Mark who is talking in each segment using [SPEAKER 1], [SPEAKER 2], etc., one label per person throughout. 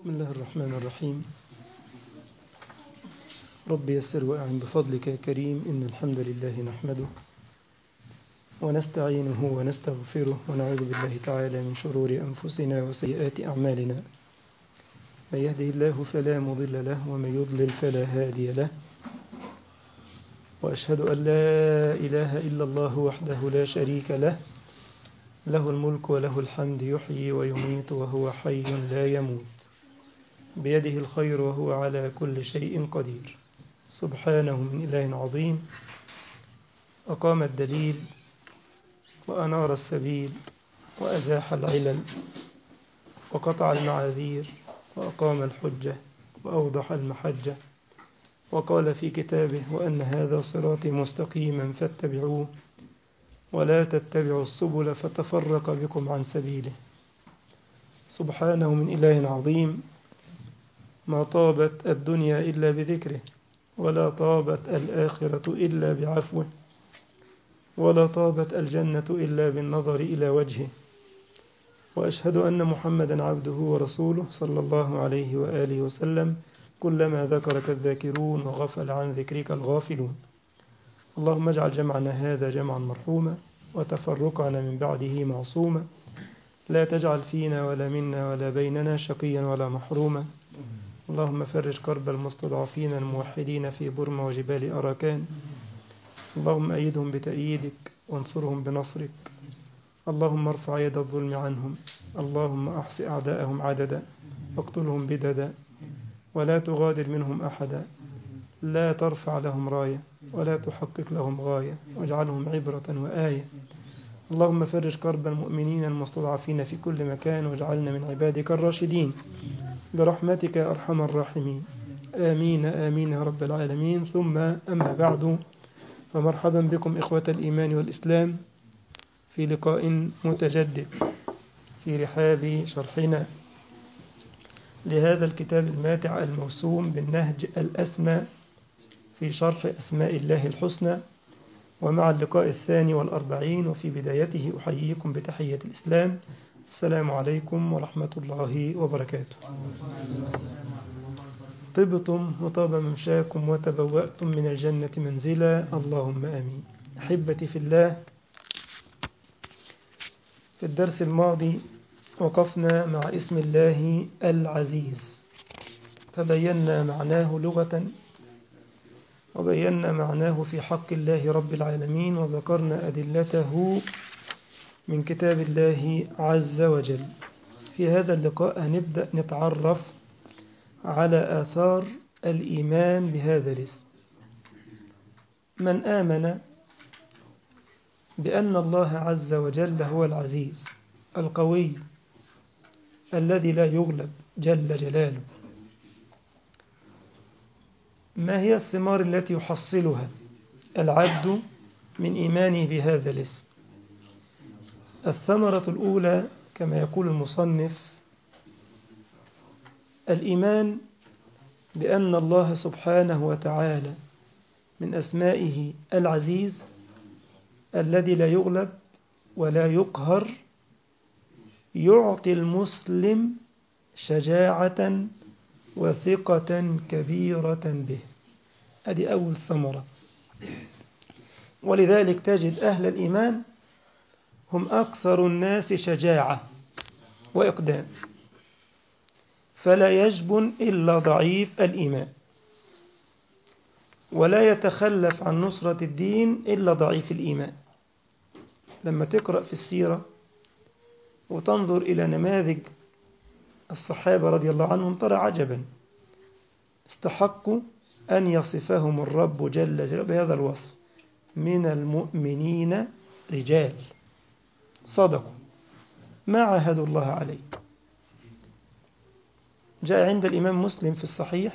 [SPEAKER 1] بسم الله الرحمن الرحيم رب يسر وأعن بفضلك يا كريم إن الحمد لله نحمده ونستعينه ونستغفره ونعوذ بالله تعالى من شرور أنفسنا وسيئات أعمالنا من يهده الله فلا مضل له ومن يضلل فلا هادي له وأشهد أن لا إله إلا الله وحده لا شريك له له الملك وله الحمد يحيي ويميت وهو حي لا يموت بيده الخير وهو على كل شيء قدير سبحانه من إله عظيم أقام الدليل وأنار السبيل وأزاح العلل وقطع المعاذير وأقام الحجة وأوضح المحجة وقال في كتابه وأن هذا صراطي مستقيما فاتبعوه ولا تتبعوا السبل فتفرق بكم عن سبيله سبحانه من إله عظيم ما طابت الدنيا إلا بذكره ولا طابت الآخرة إلا بعفوه ولا طابت الجنة إلا بالنظر إلى وجهه وأشهد أن محمدا عبده ورسوله صلى الله عليه وآله وسلم كلما ذكرك الذاكرون وغفل عن ذكرك الغافلون اللهم اجعل جمعنا هذا جمعا مرحوما وتفرقنا من بعده معصوما لا تجعل فينا ولا منا ولا بيننا شقيا ولا محروما اللهم فرج كرب المستضعفين الموحدين في برما وجبال أراكان اللهم أيدهم بتأييدك وانصرهم بنصرك اللهم ارفع يد الظلم عنهم اللهم أحصي أعداءهم عددا واقتلهم بددا ولا تغادر منهم أحدا لا ترفع لهم راية ولا تحقق لهم غاية واجعلهم عبرة وآية اللهم فرج كرب المؤمنين المستضعفين في كل مكان واجعلنا من عبادك الراشدين برحمتك يا أرحم الراحمين آمين آمين يا رب العالمين ثم أما بعد فمرحبا بكم إخوة الإيمان والإسلام في لقاء متجدد في رحاب شرحنا لهذا الكتاب الماتع الموسوم بالنهج الأسمى في شرح أسماء الله الحسنى ومع اللقاء الثاني والأربعين وفي بدايته أحييكم بتحية الإسلام السلام عليكم ورحمة الله وبركاته طبتم وطاب ممشاكم وتبوأتم من الجنة منزلا اللهم آمين أحبتي في الله في الدرس الماضي وقفنا مع اسم الله العزيز فبينا معناه لغة وبينا معناه في حق الله رب العالمين وذكرنا أدلته من كتاب الله عز وجل في هذا اللقاء هنبدأ نتعرف على آثار الإيمان بهذا الاسم من آمن بأن الله عز وجل هو العزيز القوي الذي لا يغلب جل جلاله ما هي الثمار التي يحصلها العبد من إيمانه بهذا الاسم الثمرة الأولى كما يقول المصنف الإيمان بأن الله سبحانه وتعالى من أسمائه العزيز الذي لا يغلب ولا يقهر يعطي المسلم شجاعة وثقة كبيرة به هذه أول ثمرة ولذلك تجد أهل الإيمان هم أكثر الناس شجاعة وإقدام فلا يجبن إلا ضعيف الإيمان ولا يتخلف عن نصرة الدين إلا ضعيف الإيمان لما تقرأ في السيرة وتنظر إلى نماذج الصحابة رضي الله عنهم ترى عجبا استحقوا أن يصفهم الرب جل جلاله بهذا الوصف من المؤمنين رجال صدقوا ما عاهدوا الله عليه جاء عند الإمام مسلم في الصحيح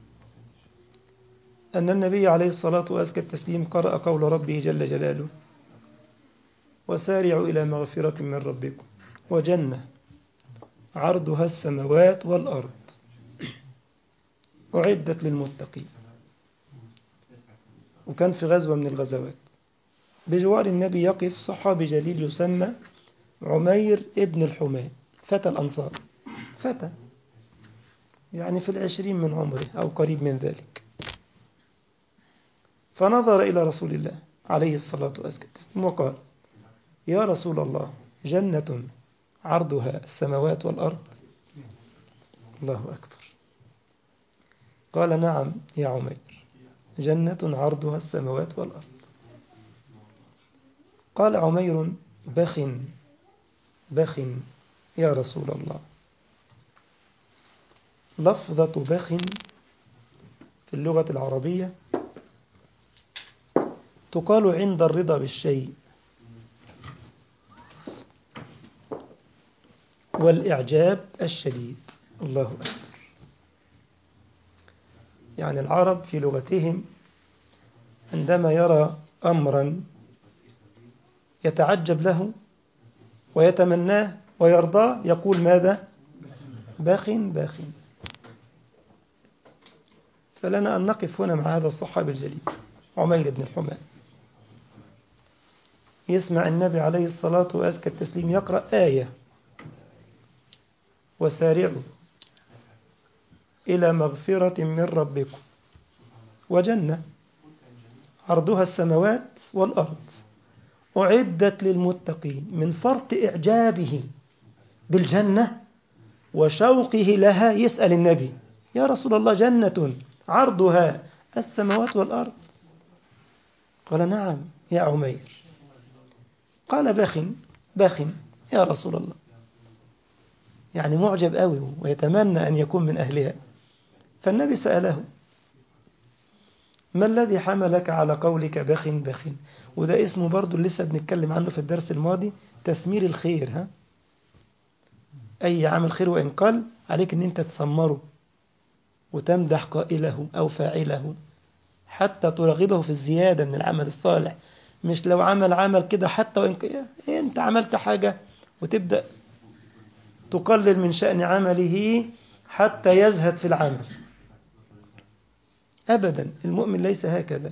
[SPEAKER 1] أن النبي عليه الصلاة وأزكى التسليم قرأ قول ربه جل جلاله وسارعوا إلى مغفرة من ربكم وجنة عرضها السماوات والأرض أعدت للمتقين وكان في غزوة من الغزوات بجوار النبي يقف صحابي جليل يسمى عمير ابن الحمام فتى الأنصار فتى يعني في العشرين من عمره أو قريب من ذلك فنظر إلى رسول الله عليه الصلاة والسلام وقال يا رسول الله جنة عرضها السماوات والأرض الله أكبر قال نعم يا عمير جنة عرضها السماوات والأرض قال عمير بخ بخ يا رسول الله لفظة بخ في اللغة العربية تقال عند الرضا بالشيء والإعجاب الشديد الله أكبر يعني العرب في لغتهم عندما يرى أمرا يتعجب له ويتمناه ويرضاه يقول ماذا باخ باخ فلنا أن نقف هنا مع هذا الصحابي الجليل عمير بن الحمام يسمع النبي عليه الصلاة وأزكى التسليم يقرأ آية وسارعوا إلى مغفرة من ربكم وجنة عرضها السماوات والأرض أعدت للمتقين من فرط إعجابه بالجنة وشوقه لها يسأل النبي يا رسول الله جنة عرضها السماوات والأرض قال نعم يا عمير قال باخ باخ يا رسول الله يعني معجب قوي ويتمنى أن يكون من أهلها فالنبي سأله ما الذي حملك على قولك بخ بخ وده اسمه برضو لسه بنتكلم عنه في الدرس الماضي تثمير الخير ها أي عمل خير وإن قل عليك أن أنت تثمره وتمدح قائله أو فاعله حتى ترغبه في الزيادة من العمل الصالح مش لو عمل عمل كده حتى وإن إيه أنت عملت حاجة وتبدأ تقلل من شأن عمله حتى يزهد في العمل أبدا المؤمن ليس هكذا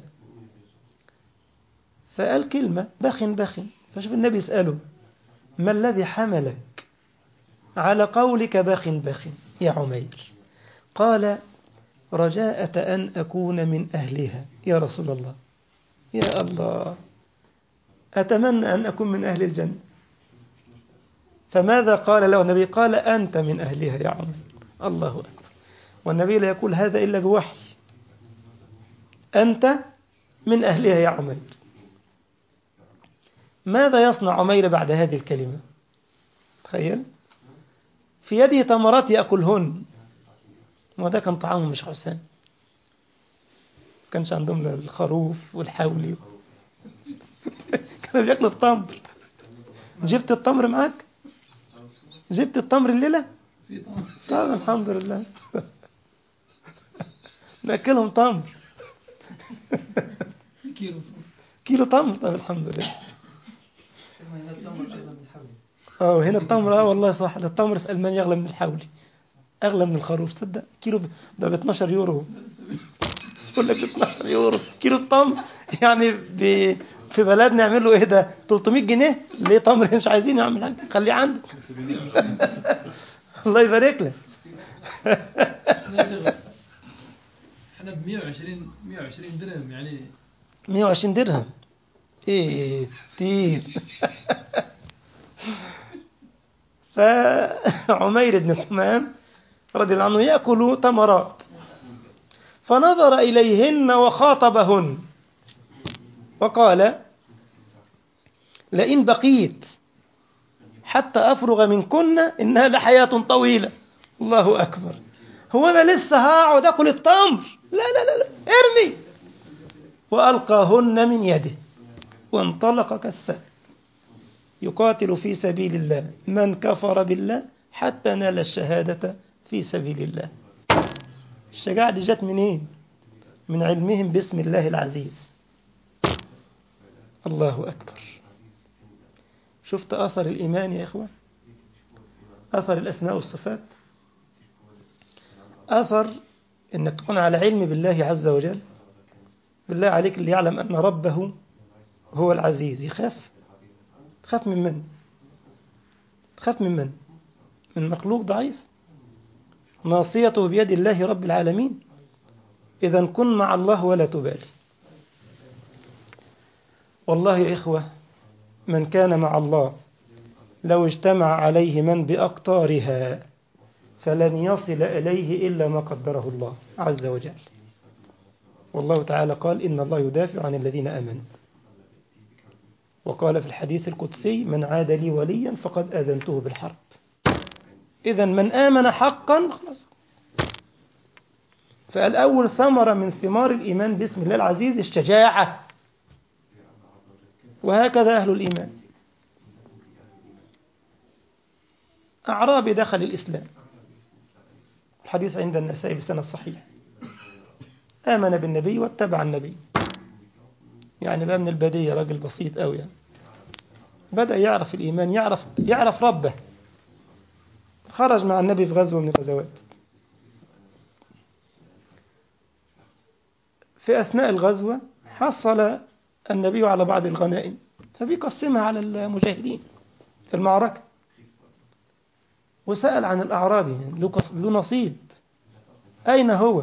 [SPEAKER 1] فقال كلمة بخ بخ فشوف النبي يسأله ما الذي حملك على قولك بخ بخ يا عمير قال رجاءة أن أكون من أهلها يا رسول الله يا الله أتمنى أن أكون من أهل الجنة فماذا قال له النبي قال أنت من أهلها يا عمر الله أكبر والنبي لا يقول هذا إلا بوحي أنت من أهلها يا عمير ماذا يصنع عمير بعد هذه الكلمة تخيل في يده تمرات يأكلهن وده كان طعامه مش حسان كانش عندهم الخروف والحولي كانوا بياكلوا التمر جبت التمر معاك جبت التمر الليلة طب الحمد لله ناكلهم تمر
[SPEAKER 2] كيلو
[SPEAKER 1] كيلو تمر طب الحمد لله اه هنا التمر اه والله صح ده التمر في المانيا اغلى من الحولي اغلى من الخروف تصدق كيلو ده ب 12 يورو يقول لك 12 يورو كيلو التمر يعني ب... في بلدنا يعملوا ايه ده 300 جنيه ليه تمر مش عايزين يعمل حاجه خليه عندك الله يبارك لك
[SPEAKER 2] احنا ب 120 120 درهم يعني
[SPEAKER 1] 120 درهم ايه كتير فعمير بن حمام رضي الله عنه يأكل تمرات فنظر إليهن وخاطبهن وقال لئن بقيت حتى أفرغ منكن إنها لحياة طويلة الله أكبر هو أنا لسه هقعد أكل التمر لا لا لا, لا. ارمي وألقاهن من يده وانطلق كالسهل يقاتل في سبيل الله من كفر بالله حتى نال الشهادة في سبيل الله الشجاعة دي جت منين من علمهم باسم الله العزيز الله أكبر شفت أثر الإيمان يا إخوة أثر الأسماء والصفات أثر أنك تكون على علم بالله عز وجل بالله عليك اللي يعلم أن ربه هو العزيز يخاف تخاف من من تخاف من من من مخلوق ضعيف ناصيته بيد الله رب العالمين إذا كن مع الله ولا تبالي والله يا إخوة من كان مع الله لو اجتمع عليه من بأقطارها فلن يصل إليه إلا ما قدره الله عز وجل والله تعالى قال إن الله يدافع عن الذين آمنوا وقال في الحديث القدسي من عاد لي وليا فقد آذنته بالحرب إذا من آمن حقا خلاص فالأول ثمرة من ثمار الإيمان باسم الله العزيز الشجاعة وهكذا أهل الإيمان أعرابي دخل الإسلام الحديث عند النسائي بسنة صحيح آمن بالنبي واتبع النبي يعني بقى من البدية راجل بسيط قوي يعني بدأ يعرف الإيمان يعرف يعرف ربه خرج مع النبي في غزوة من الغزوات في أثناء الغزوة حصل النبي على بعض الغنائم فبيقسمها على المجاهدين في المعركة وسأل عن الأعرابي له نصيب أين هو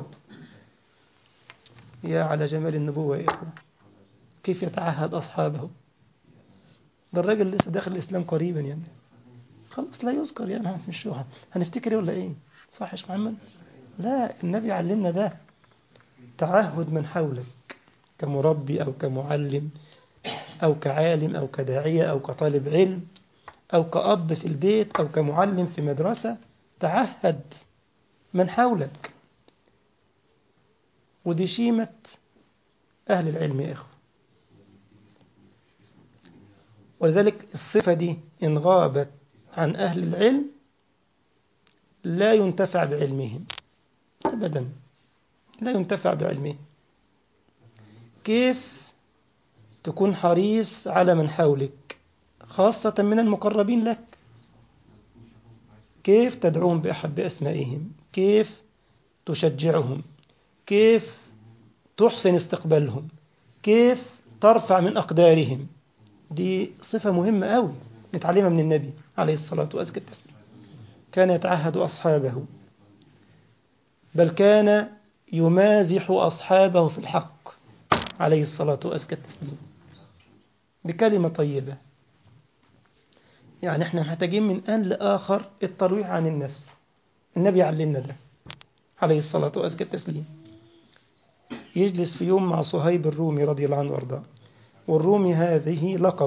[SPEAKER 1] يا على جمال النبوة يا إخوة كيف يتعهد أصحابه ده الراجل لسه داخل الإسلام قريبا يعني خلاص لا يذكر يعني مش شو هنفتكر ايه ولا ايه صح يا محمد لا النبي علمنا ده تعهد من حولك كمربي أو كمعلم أو كعالم أو كداعية أو كطالب علم أو كأب في البيت أو كمعلم في مدرسة تعهد من حولك ودي شيمة أهل العلم يا إخوة ولذلك الصفة دي إن غابت عن أهل العلم لا ينتفع بعلمهم أبدا لا ينتفع بعلمهم كيف تكون حريص على من حولك خاصة من المقربين لك كيف تدعوهم بأحب أسمائهم كيف تشجعهم كيف تحسن استقبالهم كيف ترفع من أقدارهم دي صفة مهمة أوي نتعلمها من النبي عليه الصلاة وأزكى التسليم كان يتعهد أصحابه بل كان يمازح أصحابه في الحق عليه الصلاة وأزكى التسليم بكلمة طيبة يعني احنا محتاجين من آن لآخر الترويح عن النفس النبي علمنا ده عليه الصلاة وأزكى التسليم يجلس في يوم مع صهيب الرومي رضي الله عنه وارضاه والرومي هذه لقب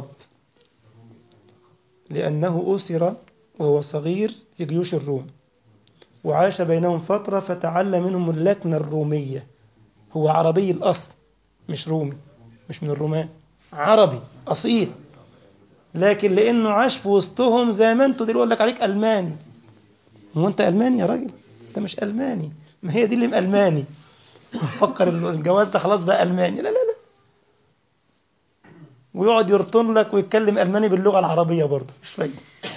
[SPEAKER 1] لأنه أسر وهو صغير في جيوش الروم وعاش بينهم فترة فتعلم منهم اللكنة الرومية هو عربي الأصل مش رومي مش من الرومان عربي أصيل لكن لأنه عاش في وسطهم زي ما انتوا دلوقتي لك عليك ألماني هو أنت ألماني يا راجل أنت مش ألماني ما هي دي اللي مألماني فكر إنه الجواز ده خلاص بقى ألماني لا لا لا ويقعد يرطن لك ويتكلم ألماني باللغة العربية برضه مش فاهم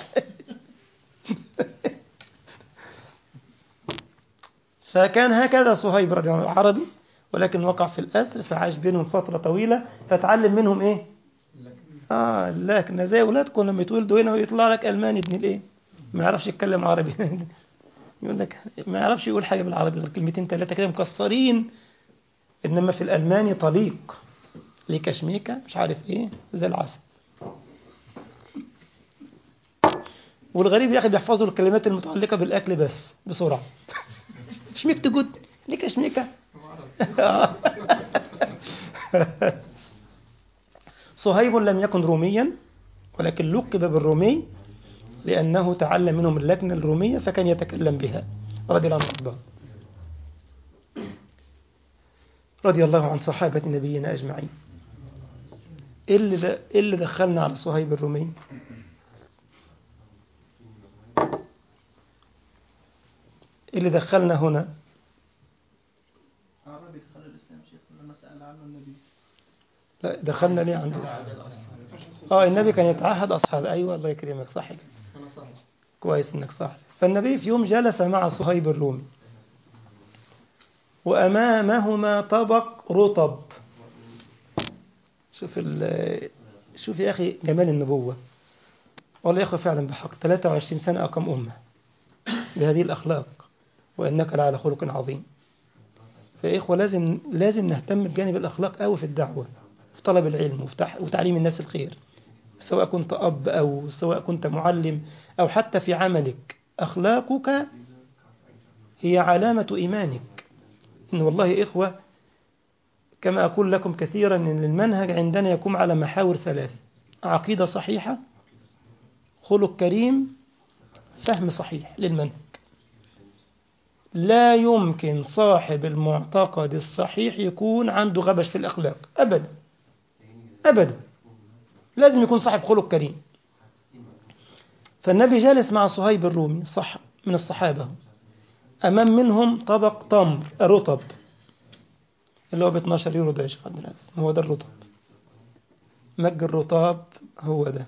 [SPEAKER 1] فكان هكذا صهيب رضي الله عنه عربي ولكن وقع في الأسر فعاش بينهم فترة طويلة فتعلم منهم إيه؟ آه لكن زي أولادكم لما يتولدوا هنا ويطلع لك ألماني ابن الإيه؟ ما يعرفش يتكلم عربي يقول لك ما يعرفش يقول حاجة بالعربي غير كلمتين ثلاثة كده مكسرين إنما في الألماني طليق ليه كشميكة مش عارف إيه زي العسل والغريب يا أخي بيحفظوا الكلمات المتعلقة بالأكل بس بسرعة شميكت جود ليه كشميكة صهيب لم يكن روميا ولكن لقب بالرومي لأنه تعلم منهم اللكنة الرومية فكان يتكلم بها رضي الله عنه رضي الله عن صحابة نبينا أجمعين إيه اللي, ده إيه اللي دخلنا على صهيب الرومي إيه اللي دخلنا هنا
[SPEAKER 2] عربي دخل الإسلام شيخ لما سأل عنه النبي
[SPEAKER 1] لا دخلنا ليه عندنا اه النبي كان يتعهد أصحابه أيوة الله يكرمك صح كده
[SPEAKER 2] أنا صحيح
[SPEAKER 1] كويس انك صح فالنبي في يوم جلس مع صهيب الرومي وأمامهما طبق رطب شوف ال شوف يا أخي جمال النبوة والله يا أخي فعلا بحق 23 سنة أقام أمة بهذه الأخلاق وإنك لعلى خلق عظيم فيا إخوة لازم لازم نهتم بجانب الأخلاق قوي في الدعوة في طلب العلم وفتح- وتعليم الناس الخير سواء كنت أب أو سواء كنت معلم أو حتى في عملك أخلاقك هي علامة إيمانك إن والله يا إخوة كما أقول لكم كثيرا أن المنهج عندنا يقوم على محاور ثلاث عقيدة صحيحة خلق كريم فهم صحيح للمنهج لا يمكن صاحب المعتقد الصحيح يكون عنده غبش في الأخلاق أبدا أبدا لازم يكون صاحب خلق كريم فالنبي جالس مع صهيب الرومي صح من الصحابة أمام منهم طبق تمر رطب اللي هو ب 12 يورو ده يا شيخ عبد العزيز هو ده الرطب مج الرطاب هو ده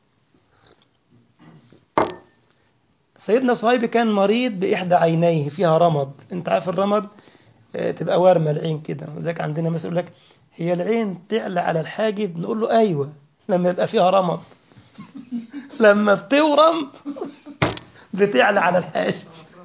[SPEAKER 1] سيدنا صهيب كان مريض بإحدى عينيه فيها رمض انت عارف الرمض آه، تبقى وارمة العين كده وذاك عندنا مثلا يقول لك هي العين تعلى على الحاجب نقول له أيوة لما يبقى فيها رمض لما بتورم بتعلى على الحاجب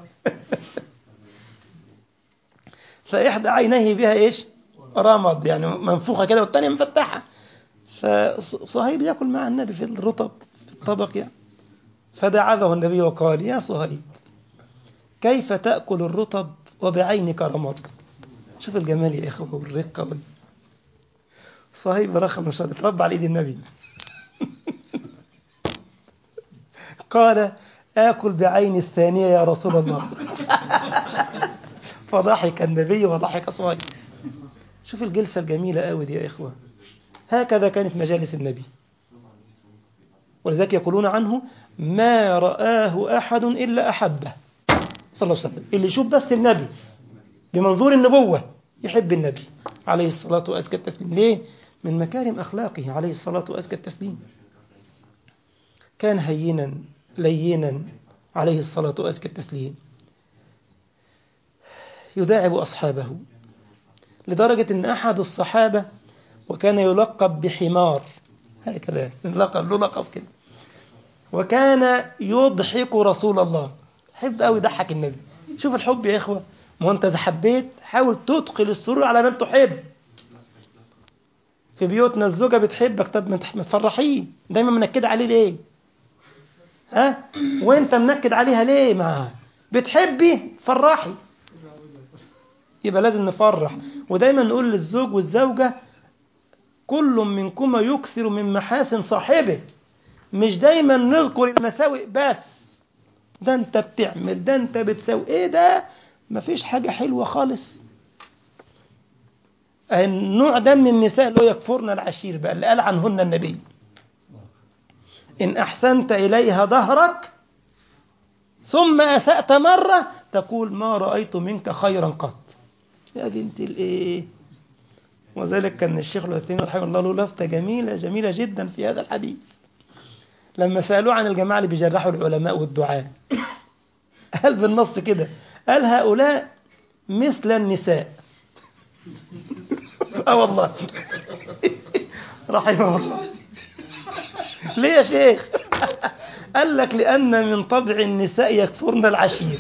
[SPEAKER 1] فإحدى عينيه بها إيش رمض يعني منفوخة كده والتانية مفتحة فصهيب يأكل مع النبي في الرطب في الطبق يعني فدعاه النبي وقال يا صهيب كيف تأكل الرطب وبعينك رمض شوف الجمال يا إخوة والرقة وال... صهيب رخم مش اتربى على إيد النبي قال آكل بعين الثانية يا رسول الله فضحك النبي وضحك صهيب شوف الجلسة الجميلة قوي دي يا إخوة هكذا كانت مجالس النبي ولذلك يقولون عنه ما رآه أحد إلا أحبه صلى الله عليه وسلم اللي يشوف بس النبي بمنظور النبوة يحب النبي عليه الصلاة وأزكى التسليم ليه؟ من مكارم أخلاقه عليه الصلاة وأزكى التسليم كان هينا لينا عليه الصلاة وأزكى التسليم يداعب أصحابه لدرجة أن أحد الصحابة وكان يلقب بحمار هكذا لقب له لقب كده وكان يضحك رسول الله حب قوي يضحك النبي شوف الحب يا إخوة ما هو أنت إذا حبيت حاول تدخل السرور على من تحب في بيوتنا الزوجة بتحبك طب ما تح- ما تفرحيه دايما منكد عليه ليه ها وانت منكد عليها ليه معاها بتحبي فرحي يبقى لازم نفرح ودايما نقول للزوج والزوجة كل منكما يكثر من محاسن صاحبه مش دايما نذكر المساوئ بس ده انت بتعمل ده انت بتسوي ايه ده مفيش حاجة حلوة خالص النوع ده من النساء اللي هو يكفرن العشير بقى اللي قال عنهن النبي إن أحسنت إليها ظهرك ثم أسأت مرة تقول ما رأيت منك خيرا قط يا بنت الإيه وذلك كان الشيخ العثيمين رحمه الله له لفتة جميلة جميلة جدا في هذا الحديث لما سألوه عن الجماعة اللي بيجرحوا العلماء والدعاء قال بالنص كده قال هؤلاء مثل النساء اه والله رحمه الله ليه يا شيخ قال لك لأن من طبع النساء يكفرن العشير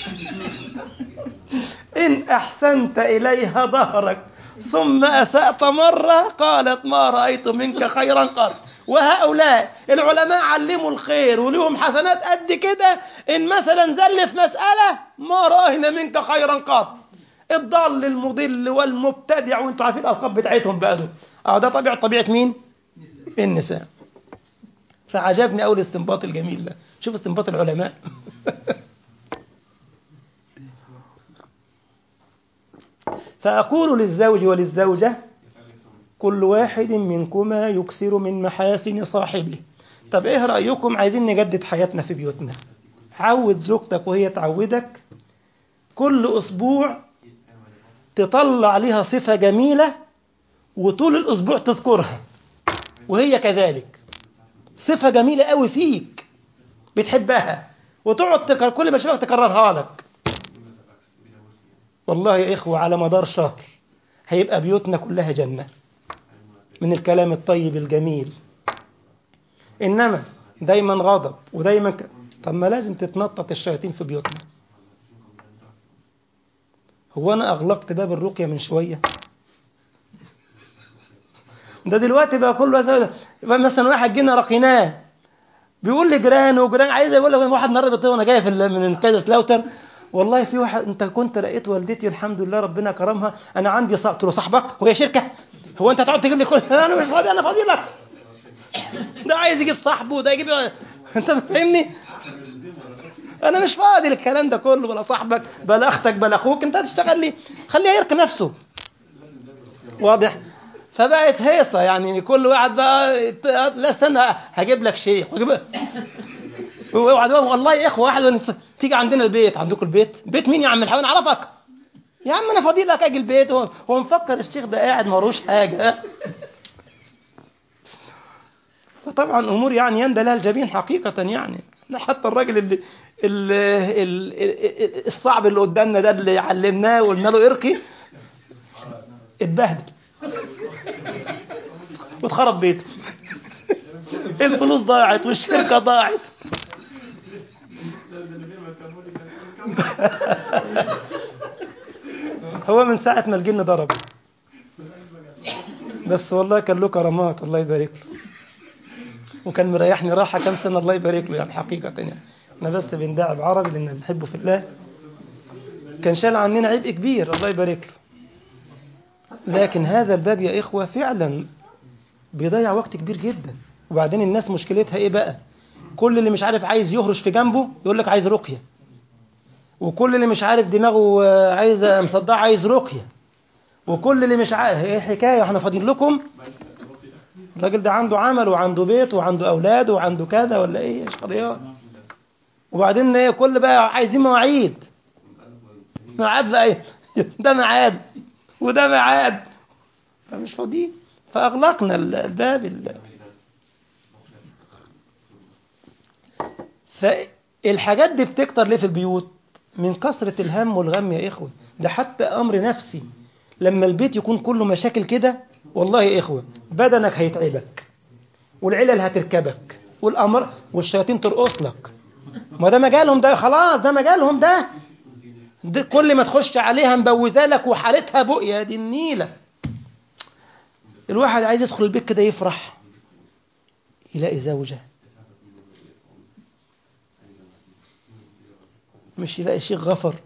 [SPEAKER 1] إن أحسنت إليها ظهرك ثم أسأت مرة قالت ما رأيت منك خيرا قط وهؤلاء العلماء علموا الخير ولهم حسنات قد كده إن مثلا زل في مسألة ما رأينا منك خيرا قط الضال المضل والمبتدع وانتوا عارفين الألقاب بتاعتهم بقى دول اه ده طبيعة طبيعة مين؟ النساء فعجبني أول الاستنباط الجميل ده شوف استنباط العلماء فأقول للزوج وللزوجة كل واحد منكما يكثر من محاسن صاحبه طب ايه رأيكم عايزين نجدد حياتنا في بيوتنا عود زوجتك وهي تعودك كل أسبوع تطلع لها صفة جميلة وطول الأسبوع تذكرها وهي كذلك صفة جميلة قوي فيك بتحبها وتقعد تكرر كل ما تشوفك تكررها لك والله يا إخوة على مدار شهر هيبقى بيوتنا كلها جنة من الكلام الطيب الجميل إنما دايما غضب ودايما ك... طب ما لازم تتنطط الشياطين في بيوتنا هو انا اغلقت باب الرقيه من شويه ده دلوقتي بقى كله زي- يبقى مثلا واحد جينا رقيناه بيقول لي جيران وجيران عايز يقول لك واحد النهارده بيطلع وانا جاي في ال- من كايزرسلاوتر والله في واحد انت كنت لقيت والدتي الحمد لله ربنا كرمها انا عندي صاحب قلت له صاحبك وهي شركه هو انت هتقعد تجيب لي كل انا مش فاضي انا فاضي لك ده عايز يجيب صاحبه ده يجيب انت فاهمني انا مش فاضي للكلام ده كله بلا صاحبك بلا اختك بلا اخوك انت هتشتغل لي خليه يرقي نفسه واضح فبقت هيصه يعني كل واحد بقى لا استنى هجيب لك شيخ وأجيب واحد بقى والله يا اخوه واحد تيجي عندنا البيت عندكم البيت بيت مين يا عم الحيوان اعرفك يا عم انا فاضي لك اجي البيت هو هو مفكر الشيخ ده قاعد مالوش حاجه فطبعا امور يعني يندى لها الجبين حقيقه يعني لا حتى الراجل اللي, اللي, اللي الصعب اللي قدامنا ده اللي علمناه وقلنا له ارقي اتبهدل واتخرب بيته الفلوس ضاعت والشركه ضاعت هو من ساعة ما الجن ضرب بس والله كان له كرامات الله يبارك له وكان مريحني راحة كم سنة الله يبارك له يعني حقيقة يعني احنا بس بندعي بعربي لأن بنحبه في الله كان شال عننا عبء كبير الله يبارك له لكن هذا الباب يا إخوة فعلا بيضيع وقت كبير جدا وبعدين الناس مشكلتها إيه بقى كل اللي مش عارف عايز يهرش في جنبه يقول لك عايز رقية وكل اللي مش عارف دماغه عايز مصدع عايز رقية وكل اللي مش عارف ايه حكاية واحنا فاضيين لكم الراجل ده عنده عمل وعنده بيت وعنده أولاد وعنده كذا ولا ايه شريات وبعدين ايه كل بقى عايزين مواعيد ميعاد بقى ايه ده ميعاد وده ميعاد فمش فاضيين فأغلقنا الباب ال- فالحاجات دي بتكتر ليه في البيوت من كثرة الهم والغم يا إخوة ده حتى أمر نفسي لما البيت يكون كله مشاكل كده والله يا إخوة بدنك هيتعبك والعلل هتركبك والأمر والشياطين ترقص لك ما ده مجالهم ده خلاص ده مجالهم ده, ده كل ما تخش عليها مبوزة لك وحالتها بؤية دي النيلة الواحد عايز يدخل البيت كده يفرح يلاقي زوجة مش يلاقي شيخ غفر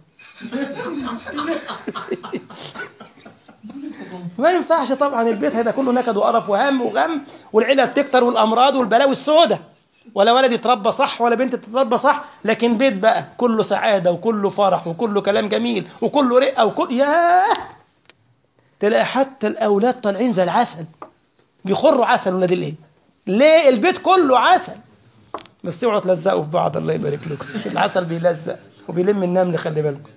[SPEAKER 1] ما ينفعش طبعا البيت هيبقى كله نكد وقرف وهم وغم والعيله تكتر والامراض والبلاوي السوداء ولا ولد يتربى صح ولا بنت تتربى صح لكن بيت بقى كله سعاده وكله فرح وكله كلام جميل وكله رقه وكل ياه تلاقي حتى الاولاد طالعين زي العسل بيخروا عسل ولاد الايه ليه البيت كله عسل بس اوعوا تلزقوا في بعض الله يبارك لكم عشان العسل بيلزق وبيلم النمل خلي بالكم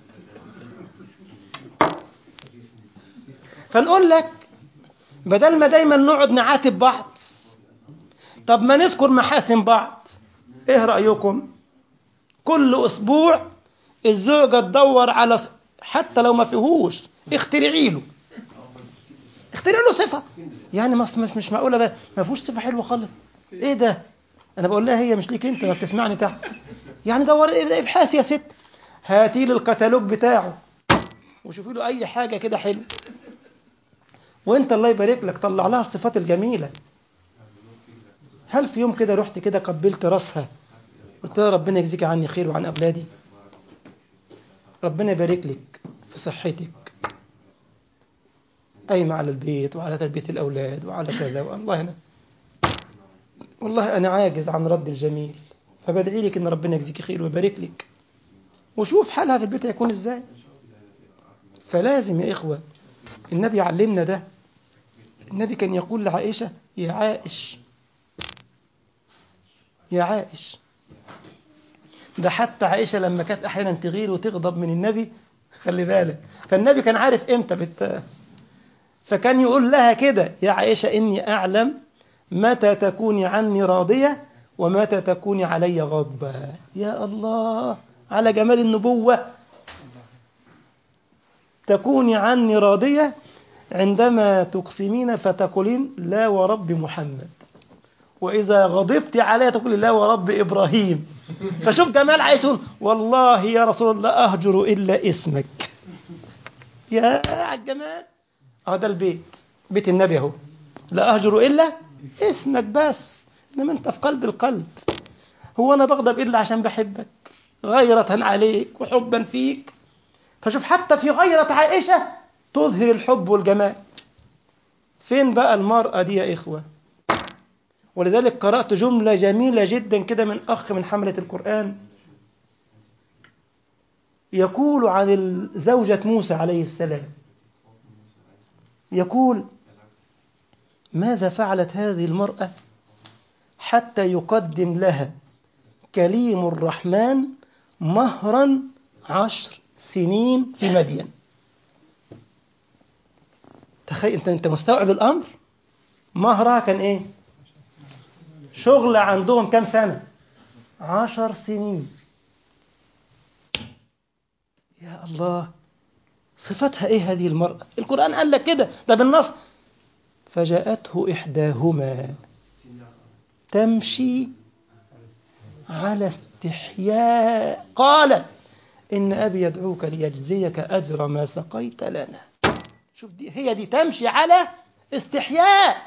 [SPEAKER 1] فنقول لك بدل ما دايما نقعد نعاتب بعض طب ما نذكر محاسن بعض ايه رأيكم كل اسبوع الزوجة تدور على ص- حتى لو ما فيهوش اخترعي له اخترعي له صفة يعني مش مش مش معقولة بقى ما فيهوش صفة حلوة خالص ايه ده انا بقول لها هي مش ليك انت ما بتسمعني تحت يعني دور ابحاث يا ست هاتي لي الكتالوج بتاعه وشوفي له اي حاجة كده حلوه وانت الله يبارك لك طلع لها الصفات الجميلة هل في يوم كده رحت كده قبلت راسها قلت لها ربنا يجزيك عني خير وعن أولادي ربنا يبارك لك في صحتك قايمة على البيت وعلى تربية الأولاد وعلى كذا والله أنا والله أنا عاجز عن رد الجميل فبدعي لك إن ربنا يجزيك خير ويبارك لك وشوف حالها في البيت هيكون إزاي فلازم يا إخوة النبي علمنا ده النبي كان يقول لعائشة يا عائش يا عائش ده حتى عائشة لما كانت أحيانا تغير وتغضب من النبي خلي بالك فالنبي كان عارف إمتى بت... فكان يقول لها كده يا عائشة إني أعلم متى تكوني عني راضية ومتى تكوني علي غضبة يا الله على جمال النبوة تكوني عني راضية عندما تقسمين فتقولين لا ورب محمد وإذا غضبت علي تقول لا ورب إبراهيم فشوف جمال عائشة والله يا رسول الله أهجر إلا اسمك يا على الجمال اه ده البيت بيت النبي اهو لا اهجر الا اسمك بس انما انت في قلب القلب هو انا بغضب الا عشان بحبك غيرة عليك وحبا فيك فشوف حتى في غيرة عائشة تظهر الحب والجمال فين بقى المرأة دي يا إخوة ولذلك قرأت جملة جميلة جدا كده من أخ من حملة القرآن يقول عن زوجة موسى عليه السلام يقول ماذا فعلت هذه المرأة حتى يقدم لها كليم الرحمن مهرا عشر سنين في مدين تخيل انت انت مستوعب الامر مهرها كان ايه شغل عندهم كم سنه عشر سنين يا الله صفتها ايه هذه المرأة القرآن قال لك كده ده بالنص فجاءته إحداهما تمشي على استحياء قالت إن أبي يدعوك ليجزيك أجر ما سقيت لنا شوف دي هي دي تمشي على استحياء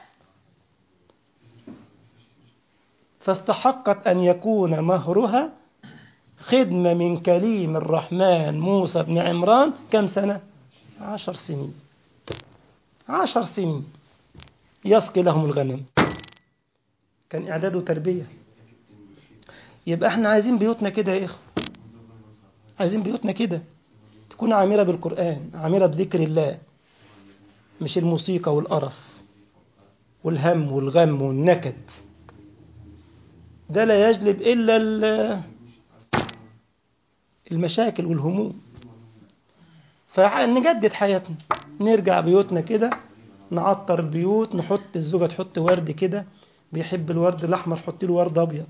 [SPEAKER 1] فاستحقت أن يكون مهرها خدمة من كليم الرحمن موسى بن عمران كم سنة؟ عشر سنين عشر سنين يسقي لهم الغنم كان إعداد وتربية يبقى احنا عايزين بيوتنا كده يا إخوة عايزين بيوتنا كده تكون عامرة بالقرآن عامرة بذكر الله مش الموسيقى والقرف والهم والغم والنكد ده لا يجلب إلا المشاكل والهموم فنجدد حياتنا نرجع بيوتنا كده نعطر البيوت نحط الزوجة تحط ورد كده بيحب الورد الأحمر حط له ورد أبيض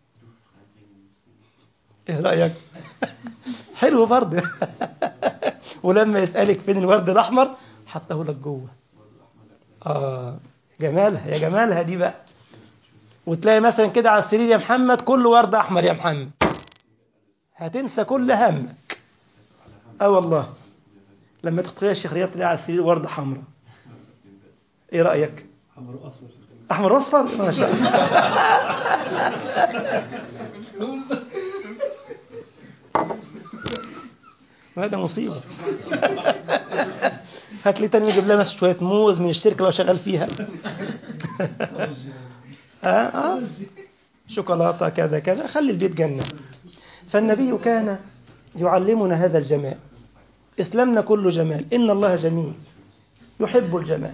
[SPEAKER 1] إيه رأيك؟ حلو برضه ولما يسألك فين الورد الأحمر حطه لك جوه آه جمالها يا جمالها دي بقى وتلاقي مثلا كده على السرير يا محمد كله ورد أحمر يا محمد هتنسى كل همك اه والله لما تخطيها الشيخ رياض تلاقي على السرير وردة حمراء ايه رأيك
[SPEAKER 2] أحمر وأصفر
[SPEAKER 1] احمر واصفر ما شاء الله وهذا مصيبة هات لي تاني نجيب لها مثلا شوية موز من الشركة لو شغال فيها آه آه شوكولاتة كذا كذا خلي البيت جنة فالنبي كان يعلمنا هذا الجمال إسلامنا كله جمال إن الله جميل يحب الجمال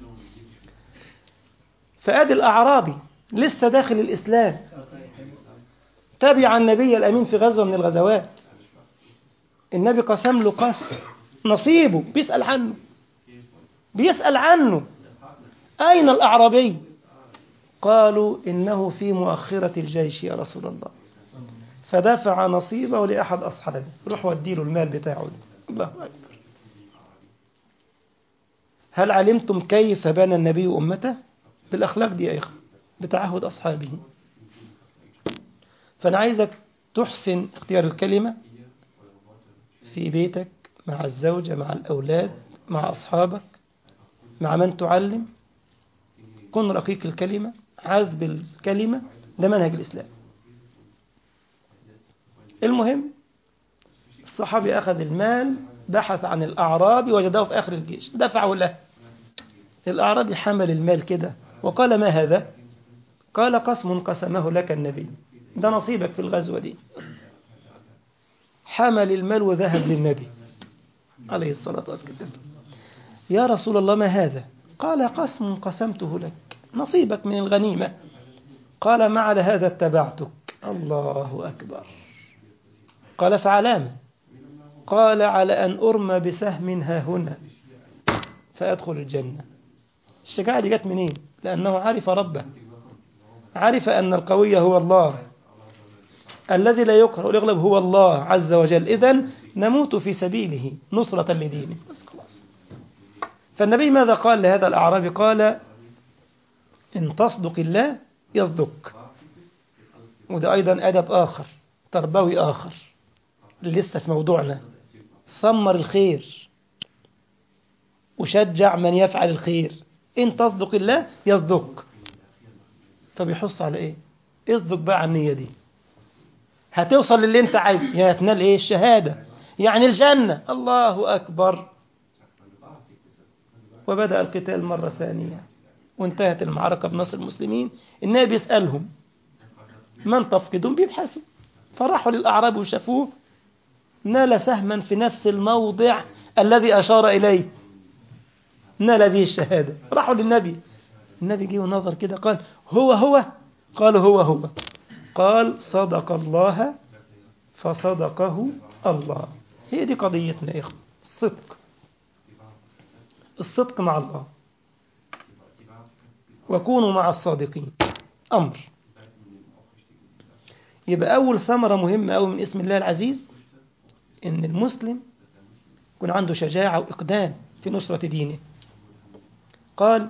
[SPEAKER 1] فأدي الأعرابي لسه داخل الإسلام تبع النبي الأمين في غزوة من الغزوات النبي قسم له قسم نصيبه بيسأل عنه بيسأل عنه أين الأعرابي قالوا إنه في مؤخرة الجيش يا رسول الله فدفع نصيبه لأحد أصحابه روح وديله المال بتاعه ده. الله أكبر هل علمتم كيف بنى النبي أمته بالأخلاق دي يا إخوة بتعهد أصحابه فأنا عايزك تحسن اختيار الكلمة في بيتك مع الزوجة مع الأولاد مع أصحابك مع من تعلم كن رقيق الكلمة عذب الكلمة ده منهج الإسلام المهم الصحابي أخذ المال بحث عن الأعرابي وجده في آخر الجيش دفعه له الأعرابي حمل المال كده وقال ما هذا قال قسم قسمه لك النبي ده نصيبك في الغزوة دي حمل المال وذهب للنبي عليه الصلاة والسلام يا رسول الله ما هذا قال قسم قسمته لك نصيبك من الغنيمة قال ما على هذا اتبعتك الله أكبر قال فعلامة قال على أن أرمى بسهم ها هنا فأدخل الجنة الشجاعة دي جت منين لأنه عرف ربه عرف أن القوي هو الله الذي لا يكره والأغلب هو الله عز وجل إذا نموت في سبيله نصرة لدينه بس خلاص فالنبي ماذا قال لهذا الأعرابي قال إن تصدق الله يصدق وده أيضا أدب آخر تربوي آخر لسه في موضوعنا ثمر الخير وشجع من يفعل الخير إن تصدق الله يصدق فبيحص على إيه اصدق بقى على النية دي هتوصل للي انت عايزه يا هتنال ايه الشهادة يعني الجنة الله أكبر وبدأ القتال مرة ثانية وانتهت المعركة بنصر المسلمين النبي بيسألهم من تفقدون بيبحثوا فراحوا للأعراب وشافوه نال سهما في نفس الموضع الذي أشار إليه نال به الشهادة راحوا للنبي النبي جه ونظر كده قال هو هو قالوا هو هو قال صدق الله فصدقه الله هي دي قضيتنا يا إخوة الصدق الصدق مع الله وكونوا مع الصادقين أمر يبقى أول ثمرة مهمة أوي من اسم الله العزيز إن المسلم يكون عنده شجاعة وإقدام في نصرة دينه قال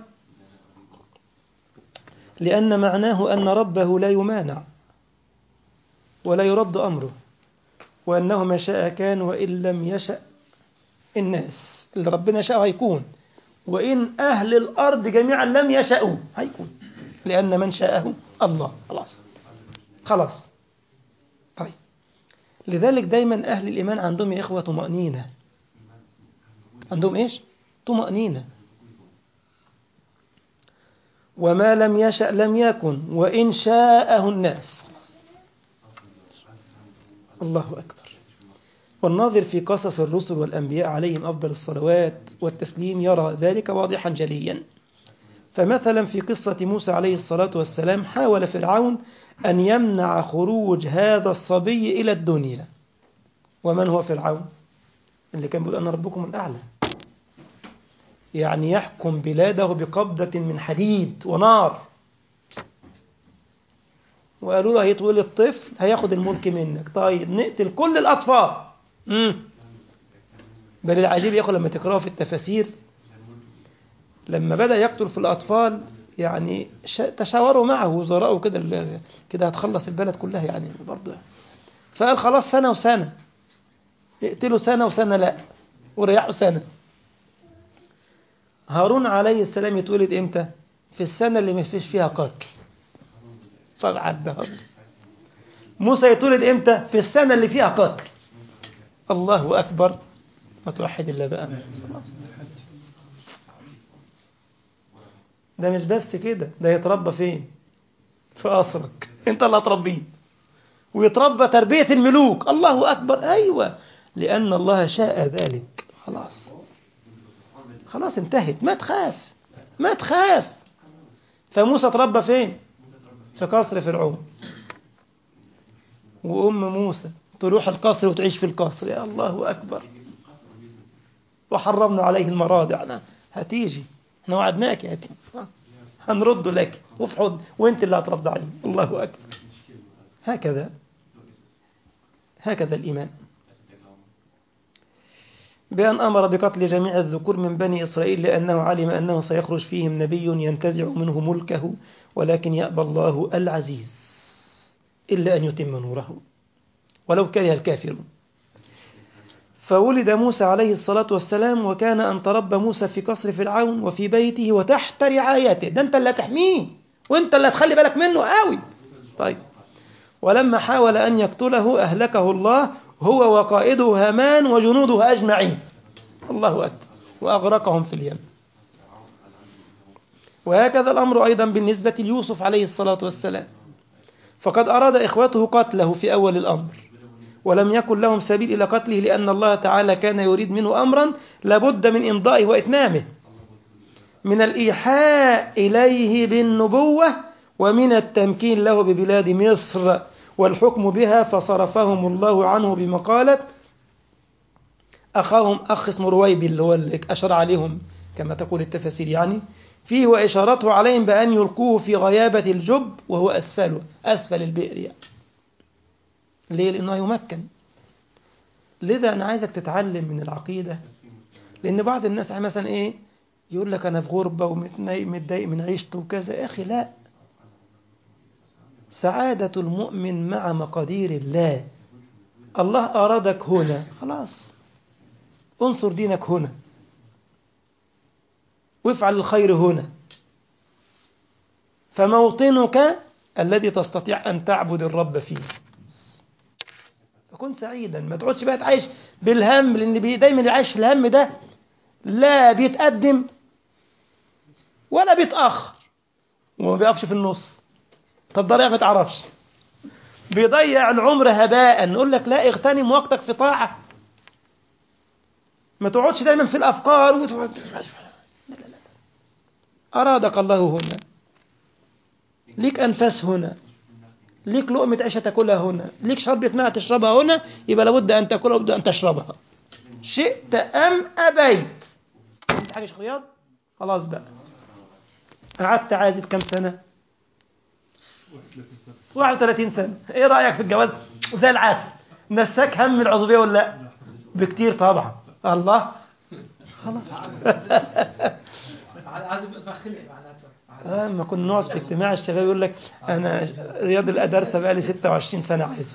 [SPEAKER 1] لأن معناه أن ربه لا يمانع ولا يرد أمره وأنه ما شاء كان وإن لم يشأ الناس اللي ربنا شاء هيكون وإن أهل الأرض جميعا لم يشأوا هيكون لأن من شاءه الله خلاص خلاص طيب لذلك دايما أهل الإيمان عندهم يا إخوة طمأنينة عندهم إيش؟ طمأنينة وما لم يشأ لم يكن وإن شاءه الناس الله أكبر والناظر في قصص الرسل والأنبياء عليهم أفضل الصلوات والتسليم يرى ذلك واضحا جليا فمثلا في قصة موسى عليه الصلاة والسلام حاول فرعون أن يمنع خروج هذا الصبي إلى الدنيا ومن هو فرعون؟ اللي كان بيقول أنا ربكم الأعلى يعني يحكم بلاده بقبضة من حديد ونار وقالوا له هيتولد طفل هياخد الملك منك طيب نقتل كل الأطفال مم. بل العجيب يا أخو لما تقرأه في التفاسير لما بدأ يقتل في الأطفال يعني تشاوروا معه وزراءه كده كده هتخلص البلد كلها يعني برضه فقال خلاص سنة وسنة يقتلوا سنة وسنة لا وريحوا سنة هارون عليه السلام يتولد امتى في السنة اللي ما فيش فيها قتل طبعا الدهر موسى يتولد امتى في السنة اللي فيها قتل الله أكبر ما توحد الله بقى ده مش بس كده ده يتربى فين في قصرك انت اللي هتربيه ويتربى تربية الملوك الله أكبر أيوة لأن الله شاء ذلك خلاص خلاص انتهت ما تخاف ما تخاف فموسى تربى فين في قصر فرعون وأم موسى تروح القصر وتعيش في القصر يا الله أكبر وحرمنا عليه المراضع أنا هتيجي احنا وعدناك يا هتيجي هنرد لك وفي حضن وانت اللي هترضعيه الله أكبر هكذا هكذا الإيمان بأن أمر بقتل جميع الذكور من بني إسرائيل لأنه علم أنه سيخرج فيهم نبي ينتزع منه ملكه ولكن يأبى الله العزيز إلا أن يتم نوره ولو كره الكافرون فولد موسى عليه الصلاة والسلام وكان أن تربى موسى في قصر فرعون وفي بيته وتحت رعايته ده أنت اللي هتحميه وأنت اللي هتخلي بالك منه قوي طيب ولما حاول أن يقتله أهلكه الله هو وقائده هامان وجنوده أجمعين الله أكبر وأغرقهم في اليم وهكذا الأمر أيضا بالنسبة ليوسف عليه الصلاة والسلام فقد أراد إخوته قتله في أول الأمر ولم يكن لهم سبيل إلى قتله لأن الله تعالى كان يريد منه أمرا لابد من إمضائه وإتمامه من الإيحاء إليه بالنبوة ومن التمكين له ببلاد مصر والحكم بها فصرفهم الله عنه بمقالة أخاهم أخ اسمه رويبي اللي هو اللي أشار عليهم كما تقول التفاسير يعني فيه وإشارته عليهم بأن يلقوه في غيابة الجب وهو أسفله أسفل البئر يعني. ليه؟ لأنه يمكن لذا أنا عايزك تتعلم من العقيدة لأن بعض الناس مثلا إيه يقول لك أنا في غربة ومتضايق من عيشته وكذا يا أخي لا سعادة المؤمن مع مقادير الله الله أرادك هنا خلاص انصر دينك هنا وافعل الخير هنا فموطنك الذي تستطيع أن تعبد الرب فيه فكن سعيدا ما تقعدش بقى تعيش بالهم لأن بي- دايما اللي عايش في الهم ده لا بيتقدم ولا بيتأخر وما بيقفش في النص طب ضريع ما تعرفش بيضيع العمر هباء نقول لك لا اغتنم وقتك في طاعة ما تقعدش دايما في الأفكار وتقعد لا لا لا أرادك الله هنا ليك أنفاس هنا ليك لقمة عيشة تاكلها هنا ليك شربة ماء تشربها هنا يبقى لابد أن تاكلها وبد أن تشربها شئت أم أبيت أنت حاجة يا شيخ رياض خلاص بقى قعدت عازب كم سنة 31 سنة ايه رأيك في الجواز زي العسل نساك هم العزوبية ولا لا بكتير طبعا الله خلاص
[SPEAKER 2] عازب خلع معناته
[SPEAKER 1] آه لما كنا نقعد في اجتماع الشباب يقول لك انا رياض الادرسه بقى لي 26 سنه عازب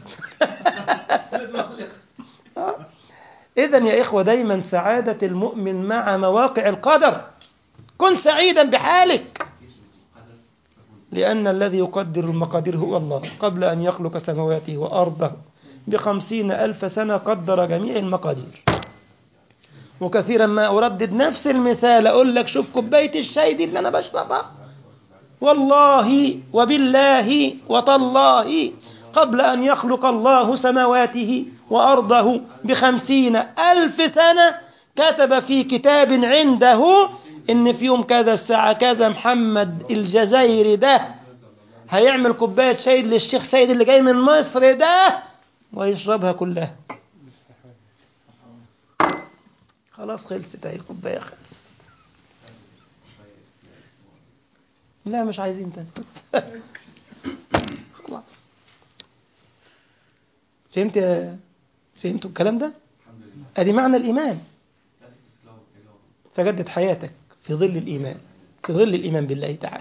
[SPEAKER 1] اذا يا اخوه دايما سعاده المؤمن مع مواقع القدر كن سعيدا بحالك لأن الذي يقدر المقادير هو الله قبل أن يخلق سماواته وأرضه بخمسين ألف سنة قدر جميع المقادير وكثيرا ما أردد نفس المثال أقول لك شوف كوباية الشاي دي اللي أنا بشربها والله وبالله وتالله قبل أن يخلق الله سماواته وأرضه بخمسين ألف سنة كتب في كتاب عنده إن في يوم كذا الساعة كذا محمد الجزائري ده هيعمل كوباية شاي للشيخ سيد اللي جاي من مصر ده ويشربها كلها خلاص خلصت اهي الكوباية خلصت لا مش عايزين تاني خلاص فهمت يا فهمتوا الكلام ده ادي معنى الايمان فجدد حياتك في ظل الايمان في ظل الايمان بالله تعالى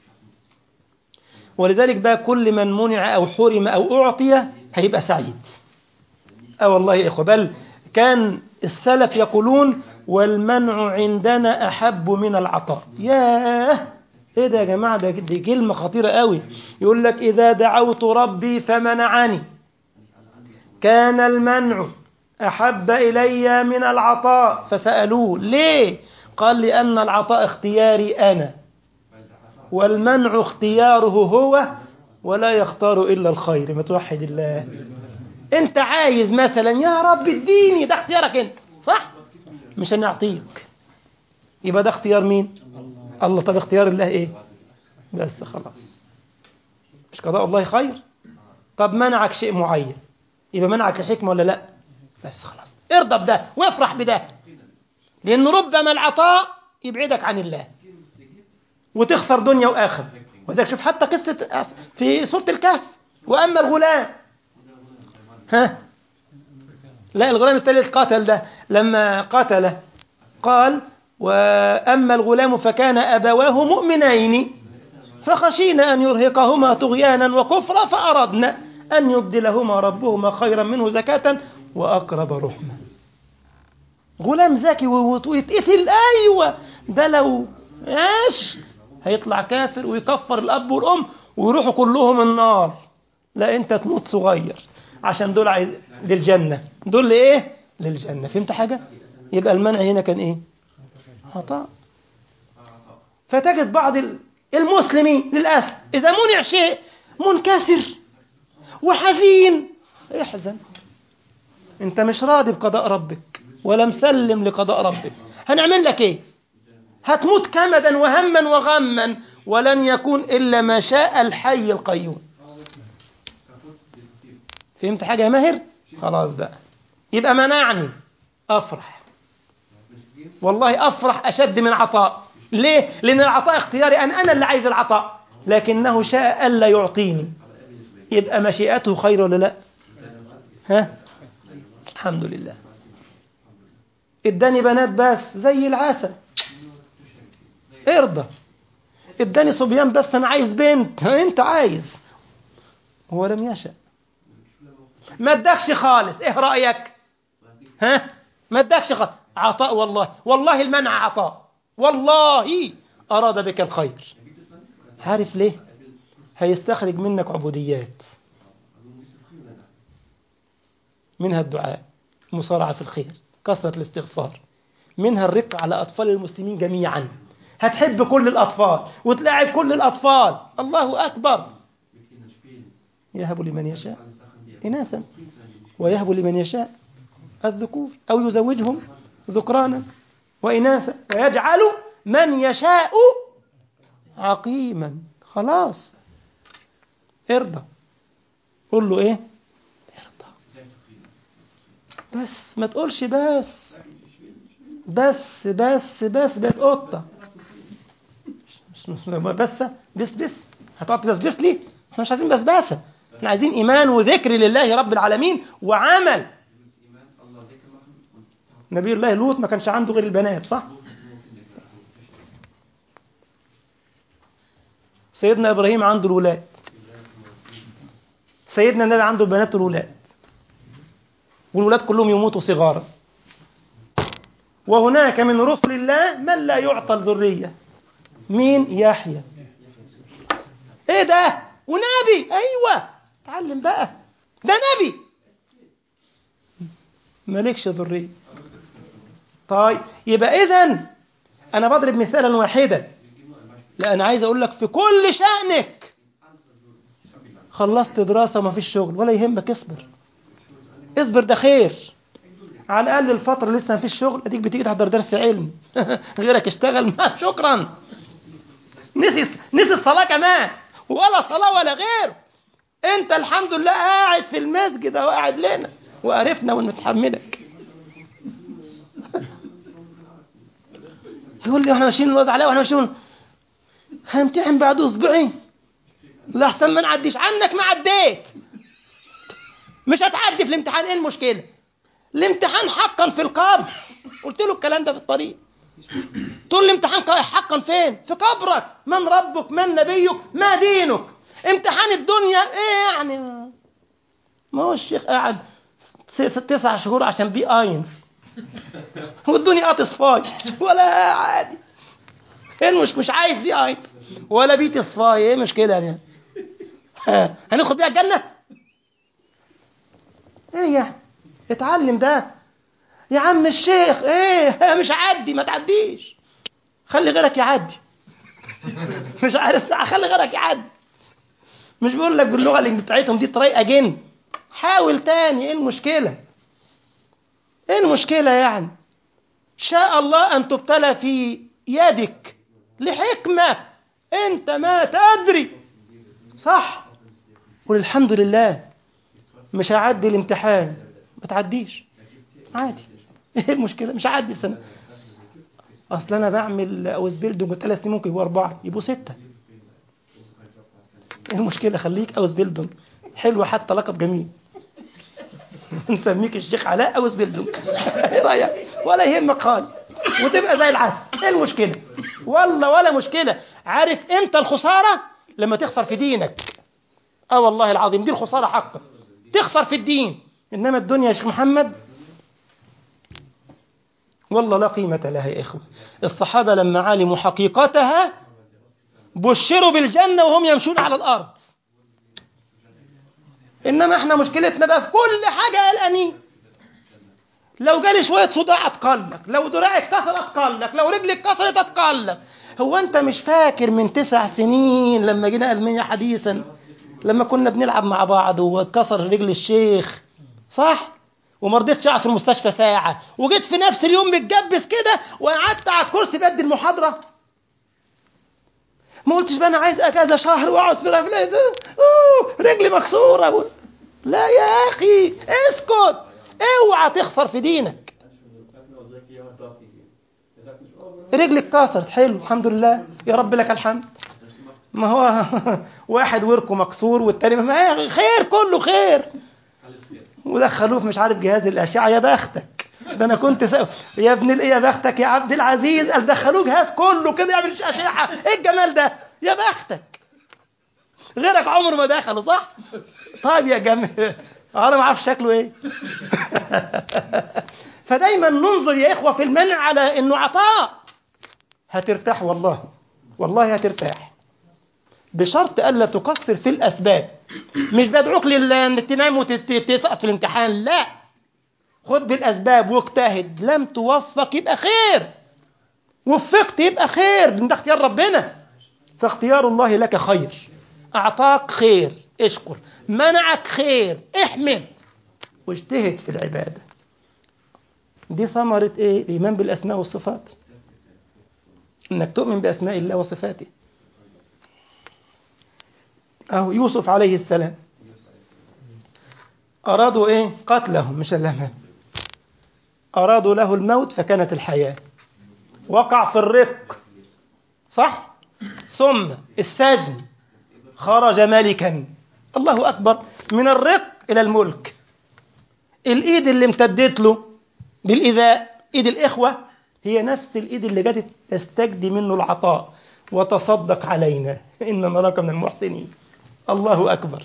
[SPEAKER 1] ولذلك بقى كل من منع او حرم او اعطي هيبقى سعيد اه والله يا اخوه بل كان السلف يقولون والمنع عندنا احب من العطاء ياه ايه ده يا جماعه ده دي كلمه خطيره قوي يقول لك اذا دعوت ربي فمنعني كان المنع احب الي من العطاء فسالوه ليه قال لان العطاء اختياري انا والمنع اختياره هو ولا يختار الا الخير ما توحد الله انت عايز مثلا يا رب اديني ده اختيارك انت صح مش انا اعطيك يبقى ده اختيار مين الله طب اختيار الله ايه بس خلاص مش قضاء الله خير طب منعك شيء معين يبقى منعك الحكمة ولا لا بس خلاص ارضى بده وافرح بده لأن ربما العطاء يبعدك عن الله وتخسر دنيا وآخر وذلك شوف حتى قصة في سورة الكهف وأما الغلام ها لا الغلام الثالث قاتل ده لما قاتله قال وأما الغلام فكان أبواه مؤمنين فخشينا أن يرهقهما طغيانا وكفرا فأردنا أن يبدلهما ربهما خيرا منه زكاة وأقرب رحمة غلام ذكي ويتقتل أيوة ده لو عاش هيطلع كافر ويكفر الأب والأم ويروحوا كلهم النار لا أنت تموت صغير عشان دول عايز للجنة دول لإيه؟ للجنة فهمت حاجة؟ يبقى المنع هنا كان إيه؟ عطاء فتجد بعض المسلمين للأسف إذا منع شيء منكسر وحزين احزن انت مش راضي بقضاء ربك ولا مسلم لقضاء ربك هنعمل لك ايه هتموت كمدا وهما وغما ولن يكون الا ما شاء الحي القيوم فهمت حاجه يا ماهر خلاص بقى يبقى منعني افرح والله افرح اشد من عطاء ليه لان العطاء اختياري انا انا اللي عايز العطاء لكنه شاء الا يعطيني يبقى مشيئته خير ولا لا ها الحمد لله اداني بنات بس زي العسل ارضى اداني صبيان بس انا عايز بنت انت عايز هو لم يشاء ما ادكش خالص ايه رايك ها ما ادكش خالص عطاء والله والله المنع عطاء والله أراد بك الخير عارف ليه هيستخرج منك عبوديات منها الدعاء مصارعة في الخير كثرة الاستغفار منها الرق على أطفال المسلمين جميعا هتحب كل الأطفال وتلاعب كل الأطفال الله أكبر يهب لمن يشاء إناثا ويهب لمن يشاء الذكور أو يزوجهم ذكرانا وإناثا ويجعل من يشاء عقيما خلاص ارضى قول له ايه ارضى بس ما تقولش بس بس بس بس بقت قطه مش مش بس بس بس هتقعد تبسبس لي احنا مش عايزين بسباسه احنا عايزين ايمان وذكر لله رب العالمين وعمل نبي الله لوط ما كانش عنده غير البنات صح سيدنا ابراهيم عنده الولاد سيدنا النبي عنده البنات والولاد والولاد كلهم يموتوا صغارا وهناك من رسل الله من لا يعطى الذريه مين يحيى ايه ده ونبي ايوه اتعلم بقى ده نبي مالكش ذريه طيب يبقى اذا انا بضرب مثالا واحدا لا انا عايز اقول لك في كل شانك خلصت دراسه وما فيش شغل ولا يهمك اصبر اصبر ده خير على الاقل الفتره لسه ما فيش شغل اديك بتيجي تحضر درس علم غيرك اشتغل ما شكرا نسي نسي الصلاه كمان ولا صلاه ولا غير انت الحمد لله قاعد في المسجد اهو قاعد لنا وقرفنا ونتحملك يقول لي احنا ماشيين الوضع عليه واحنا ماشيين هنمتحن بعد اسبوعين لحسن ما نعديش عنك ما عديت مش هتعدي في الامتحان ايه المشكله الامتحان حقا في القبر قلت له الكلام ده في الطريق تقول لي امتحان حقا فين في قبرك من ربك من نبيك ما دينك امتحان الدنيا ايه يعني ما هو الشيخ قاعد تسع شهور عشان بي اينز والدنيا قاطس فاي ولا عادي ايه مش مش عايز بي اينز ولا بي تصفاي ايه مشكله يعني هندخل بيها الجنه ايه يعني اتعلم ده يا عم الشيخ ايه مش عدي ما تعديش خلي غيرك يعدي مش عارف خلي غيرك يعدي مش بيقول لك باللغه اللي بتاعتهم دي طريقه جن حاول تاني ايه المشكله ايه المشكله يعني شاء الله ان تبتلى في يدك لحكمه انت ما تدري صح قول الحمد لله مش هعدي الامتحان ما تعديش عادي ايه المشكله مش هعدي السنه اصل انا بعمل اوز بيلدونج ثلاث سنين ممكن يبقوا اربعه يبقوا سته ايه المشكله خليك اوز بيلدونج حلوه حتى لقب جميل نسميك الشيخ علاء اوز بيلدونج ايه رايك ولا يهمك خالص وتبقى زي العسل ايه المشكله والله ولا مشكله عارف امتى الخساره لما تخسر في دينك اه والله العظيم دي الخساره حقا تخسر في الدين انما الدنيا يا شيخ محمد والله لا قيمة لها يا إخوة الصحابة لما علموا حقيقتها بشروا بالجنة وهم يمشون على الأرض إنما إحنا مشكلتنا بقى في كل حاجة قلقانين لو جالي شوية صداع أتقلق لو دراعي اتكسر أتقلق لو رجلي اتكسرت أتقلق هو أنت مش فاكر من تسع سنين لما جينا ألمانيا حديثا لما كنا بنلعب مع بعض واتكسر رجل الشيخ صح؟ وما رضيتش اقعد في المستشفى ساعه وجيت في نفس اليوم متجبس كده وقعدت على الكرسي بدي المحاضره ما قلتش بقى انا عايز اجازه شهر واقعد في رفلة ده أوه رجلي مكسوره لا يا اخي اسكت اوعى تخسر في دينك رجلي اتكسرت حلو الحمد لله يا رب لك الحمد ما هو واحد وركه مكسور والتاني ما خير كله خير ودخلوه في مش عارف جهاز الاشعه يا بختك ده انا كنت سأ... يا ابن الايه يا بختك يا عبد العزيز قال دخلوه جهاز كله كده يعمل اشعه ايه الجمال ده يا بختك غيرك عمره ما دخله صح طيب يا جميل انا ما اعرفش شكله ايه فدايما ننظر يا اخوه في المنع على انه عطاء هترتاح والله والله هترتاح بشرط ألا تقصر في الأسباب مش بدعوك لل- انك تنام وتسقط في الامتحان لا خد بالأسباب واجتهد لم توفق يبقى خير وفقت يبقى خير لأن ده اختيار ربنا فاختيار الله لك خير أعطاك خير اشكر منعك خير احمد واجتهد في العبادة دي ثمرة ايه الإيمان بالأسماء والصفات انك تؤمن بأسماء الله وصفاته أهو يوسف عليه السلام أرادوا إيه قتله مش اللهم أرادوا له الموت فكانت الحياة وقع في الرق صح ثم السجن خرج ملكا الله أكبر من الرق إلى الملك الإيد اللي امتدت له بالإيذاء إيد الإخوة هي نفس الإيد اللي جت تستجدي منه العطاء وتصدق علينا إن نراك من المحسنين الله أكبر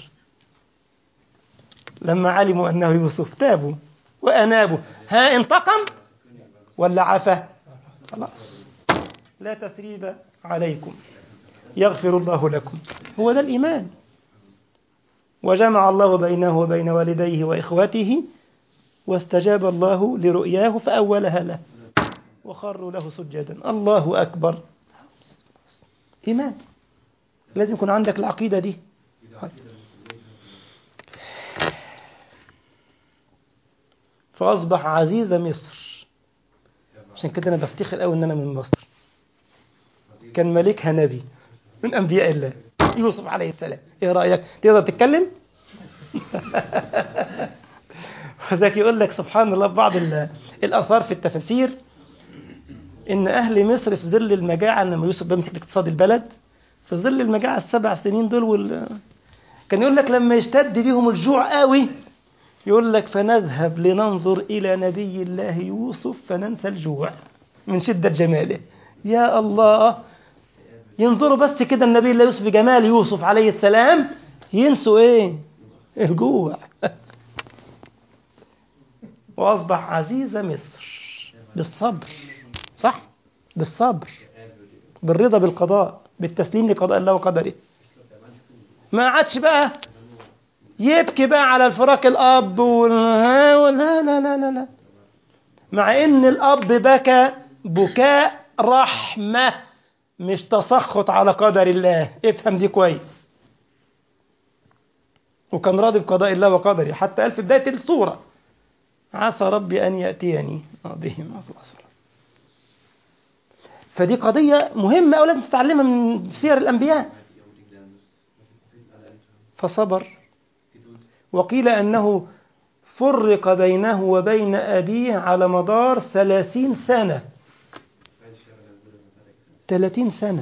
[SPEAKER 1] لما علموا أنه يوسف تابوا وأنابوا ها انتقم ولا عفا خلاص لا تثريب عليكم يغفر الله لكم هو ده الإيمان وجمع الله بينه وبين والديه وإخوته واستجاب الله لرؤياه فأولها له وخروا له سجدا الله أكبر إيمان لازم يكون عندك العقيدة دي فأصبح عزيز مصر عشان كده أنا بفتخر قوي إن أنا من مصر كان ملكها نبي من أنبياء الله يوسف عليه السلام إيه رأيك تقدر تتكلم وذاك يقول لك سبحان الله في بعض ال- الآثار في التفاسير إن أهل مصر في ظل المجاعة لما يوسف بيمسك اقتصاد البلد في ظل المجاعة السبع سنين دول وال... كان يقول لك لما يشتد بيهم الجوع قوي يقول لك فنذهب لننظر إلى نبي الله يوسف فننسى الجوع من شدة جماله يا الله ينظروا بس كده النبي الله يوسف بجمال يوسف عليه السلام ينسوا ايه الجوع وأصبح عزيز مصر بالصبر صح بالصبر بالرضا بالقضاء بالتسليم لقضاء الله وقدره ما عادش بقى يبكي بقى على الفراق الأب و... ها- لا لا لا لا لا مع إن الأب بكى بكاء رحمة مش تسخط على قدر الله افهم دي كويس وكان راضي بقضاء الله وقدره حتى قال في بداية السورة عسى ربي أن يأتيني بهم أفضل فدي قضية مهمة أو لازم تتعلمها من سير الأنبياء فصبر وقيل أنه فرق بينه وبين أبيه على مدار ثلاثين سنة ثلاثين سنة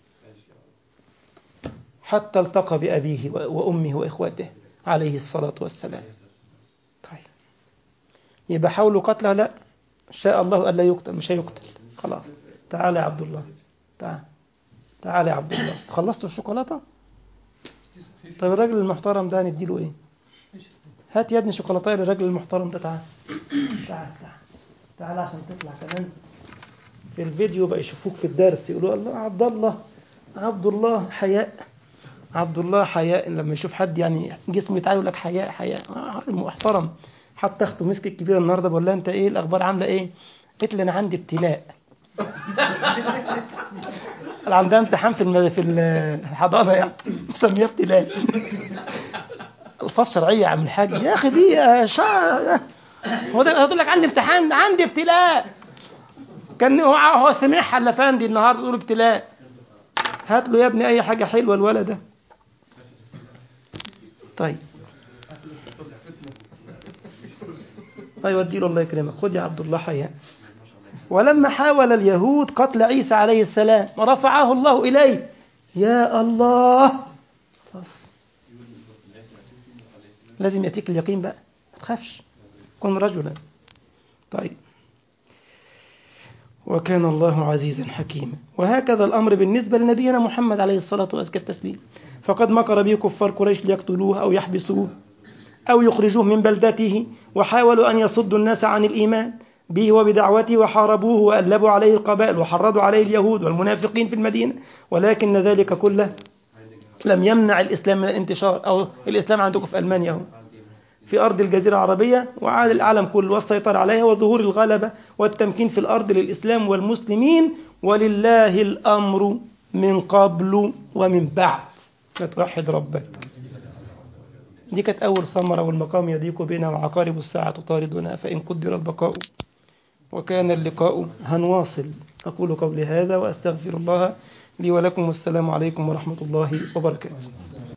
[SPEAKER 1] حتى التقى بأبيه وأمه وإخوته عليه الصلاة والسلام طيب يبقى حاولوا قتله لا شاء الله ألا يقتل مش هيقتل خلاص تعال يا عبد الله تعال تعال يا عبد الله خلصتوا الشوكولاتة طيب الراجل المحترم ده نديله ايه هات يا ابني شوكولاتة للراجل المحترم ده تعال تعال تعال تعال عشان تطلع كمان في الفيديو بقى يشوفوك في الدرس يقولوا الله عبد الله عبد الله حياء عبد الله حياء لما يشوف حد يعني جسمه يتعال يقول لك حياء حياء آه، محترم حتى اخته مسك الكبيره النهارده بقول لها انت ايه الاخبار عامله ايه؟ قلت لي انا عندي ابتلاء انا عندها امتحان في المد... في الحضانه يعني مسميها ابتلاء الفاظ شرعيه يا عم الحاج يا اخي دي آه، شا... هو ده هتقول لك عندي امتحان عندي ابتلاء كان هو هو سميع حلفاندي النهارده يقول ابتلاء هات له يا ابني اي حاجه حلوه الولد ده طيب ايوه اديله الله يكرمك خد يا عبد الله حياء ولما حاول اليهود قتل عيسى عليه السلام رفعه الله اليه يا الله خلاص لازم ياتيك اليقين بقى ما تخافش كن رجلا طيب وكان الله عزيزا حكيما وهكذا الأمر بالنسبة لنبينا محمد عليه الصلاة وأزكى التسليم فقد مكر به كفار قريش ليقتلوه أو يحبسوه أو يخرجوه من بلدته وحاولوا أن يصدوا الناس عن الإيمان به وبدعوته وحاربوه وألبوا عليه القبائل وحرضوا عليه اليهود والمنافقين في المدينة ولكن ذلك كله لم يمنع الإسلام من الانتشار أو الإسلام عندكم في ألمانيا هو في أرض الجزيرة العربية وعاد العالم كله والسيطرة عليها وظهور الغلبة والتمكين في الأرض للإسلام والمسلمين ولله الأمر من قبل ومن بعد فتوحد ربك دي كانت أول ثمرة والمقام يضيق بنا وعقارب الساعة تطاردنا فإن قدر البقاء وكان اللقاء هنواصل أقول قولي هذا وأستغفر الله لي ولكم والسلام عليكم ورحمة الله وبركاته